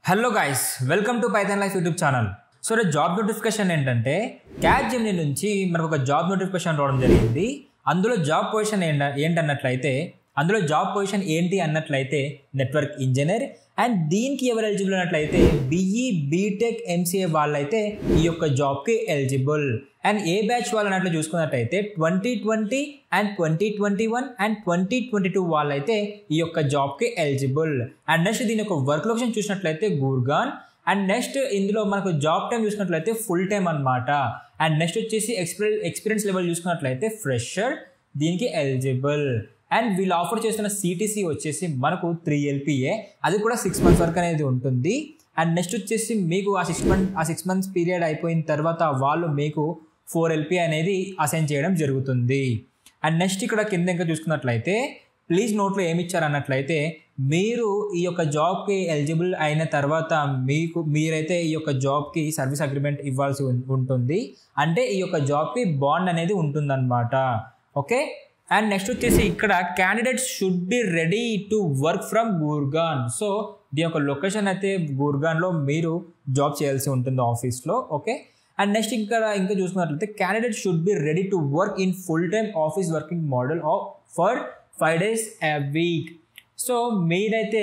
hello guys welcome to Python life YouTube channel so రేపు job notification ఏంటంటే Capgemini నుంచి మనకు ఒక జాబ్ నోటిఫికేషన్ రావడం జరిగింది అందులో జాబ్ పొజిషన్ ఏంట ఏంటన్నట్లయితే అందులో జాబ్ పొజిషన్ ఏంటి అన్నట్లయితే నెట్వర్క్ ఇంజనీర్ అండ్ దీనికి ఎవరు ఎలిజిబుల్ అన్నట్లయితే బిఈ బీటెక్ ఎంసీఏ వాళ్ళైతే ఈ యొక్క జాబ్కి ఎలిజిబుల్ అండ్ ఏ బ్యాచ్ వాళ్ళు అన్నట్లు చూసుకున్నట్టయితే twenty twenty and twenty twenty one and twenty twenty two వాళ్ళైతే ఈ యొక్క జాబ్కి ఎలిజిబుల్ అండ్ నెక్స్ట్ దీని యొక్క వర్క్ లొకేషన్ చూసినట్లయితే గూర్గాన్ అండ్ నెక్స్ట్ ఇందులో మనకు జాబ్ టైం చూసుకున్నట్లయితే ఫుల్ టైం అనమాట అండ్ నెక్స్ట్ వచ్చేసి ఎక్స్పీరియన్స్ ఎక్స్పీరియన్స్ లెవెల్ చూసుకున్నట్లయితే ఫ్రెషర్ దీనికి ఎలిజిబుల్ అండ్ వీళ్ళు ఆఫర్ చేస్తున్న సిటీసీ వచ్చేసి మనకు త్రీ ఎల్పిఏ అది కూడా సిక్స్ మంత్స్ వరకు అనేది ఉంటుంది అండ్ నెక్స్ట్ వచ్చేసి మీకు ఆ సిక్స్ మంత్ ఆ సిక్స్ మంత్స్ పీరియడ్ అయిపోయిన తర్వాత వాళ్ళు మీకు ఫోర్ ఎల్పి అనేది అసైన్ చేయడం జరుగుతుంది అండ్ నెక్స్ట్ ఇక్కడ కింద ఇంకా చూసుకున్నట్లయితే ప్లీజ్ నోట్లో ఏమి ఇచ్చారన్నట్లయితే మీరు ఈ యొక్క జాబ్కి ఎలిజిబుల్ అయిన తర్వాత మీకు మీరైతే ఈ యొక్క జాబ్కి సర్వీస్ అగ్రిమెంట్ ఇవ్వాల్సి ఉం- ఉంటుంది అంటే ఈ యొక్క జాబ్కి బాండ్ అనేది ఉంటుందన్నమాట ఓకే అండ్ నెక్స్ట్ వచ్చేసి ఇక్కడ candidates should be ready to work from Gurgaon so దీని యొక్క లొకేషన్ అయితే గూర్గాన్లో మీరు జాబ్ చేయాల్సి ఉంటుంది ఆఫీస్లో ఓకే అండ్ నెక్స్ట్ ఇక్కడ ఇంకా చూసుకున్నట్లయితే candidate should be ready to work in full time office working model for five days a week so మీరైతే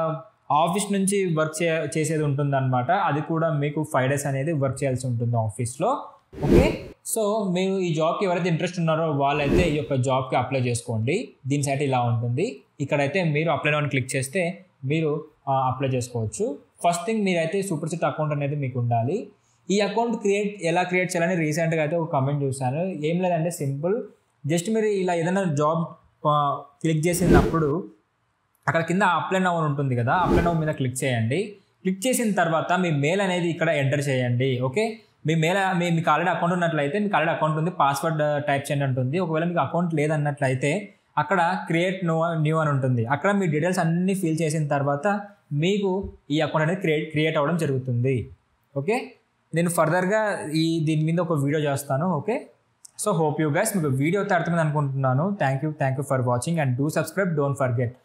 ఆఫీస్ నుంచి వర్క్ చే చేసేది ఉంటుంది అనమాట అది కూడా మీకు ఫైవ్ డేస్ అనేది వర్క్ చేయాల్సి ఉంటుంది ఆఫీస్లో ఓకే సో మీరు ఈ జాబ్కి ఎవరైతే ఇంట్రెస్ట్ ఉన్నారో వాళ్ళైతే ఈ యొక్క జాబ్కి అప్లై చేసుకోండి దీని సైట్ ఇలా ఉంటుంది ఇక్కడైతే మీరు అప్లై అని క్లిక్ చేస్తే మీరు అప్లై చేసుకోవచ్చు ఫస్ట్ థింగ్ మీరైతే సూపర్ సిట్ అకౌంట్ అనేది మీకు ఉండాలి ఈ అకౌంట్ క్రియేట్ ఎలా క్రియేట్ చేయాలని రీసెంట్గా అయితే ఒక కమెంట్ చూశాను ఏం లేదంటే సింపుల్ జస్ట్ మీరు ఇలా ఏదైనా జాబ్ క్లిక్ చేసినప్పుడు అక్కడ కింద అప్లై నవ్ అని ఉంటుంది కదా అప్లై నవ్ మీద క్లిక్ చేయండి క్లిక్ చేసిన తర్వాత మీ మెయిల్ అనేది ఇక్కడ ఎంటర్ చేయండి ఓకే మీ మెయిల్ మీ మీకు ఆల్రెడీ అకౌంట్ ఉన్నట్లయితే మీకు ఆల్రెడీ అకౌంట్ ఉంది పాస్వర్డ్ టైప్ చేయండి ఉంటుంది ఒకవేళ మీకు అకౌంట్ లేదన్నట్లయితే అక్కడ క్రియేట్ న్యూ న్యూ అని ఉంటుంది అక్కడ మీ డీటెయిల్స్ అన్నీ ఫిల్ చేసిన తర్వాత మీకు ఈ అకౌంట్ అనేది క్రియేట్ క్రియేట్ అవ్వడం జరుగుతుంది ఓకే నేను ఫర్దర్గా ఈ దీని మీద ఒక వీడియో చేస్తాను okay so hope you guys మీకు వీడియో అయితే అర్థమైంది అనుకుంటున్నాను thank you thank you for watching and do subscribe don't forget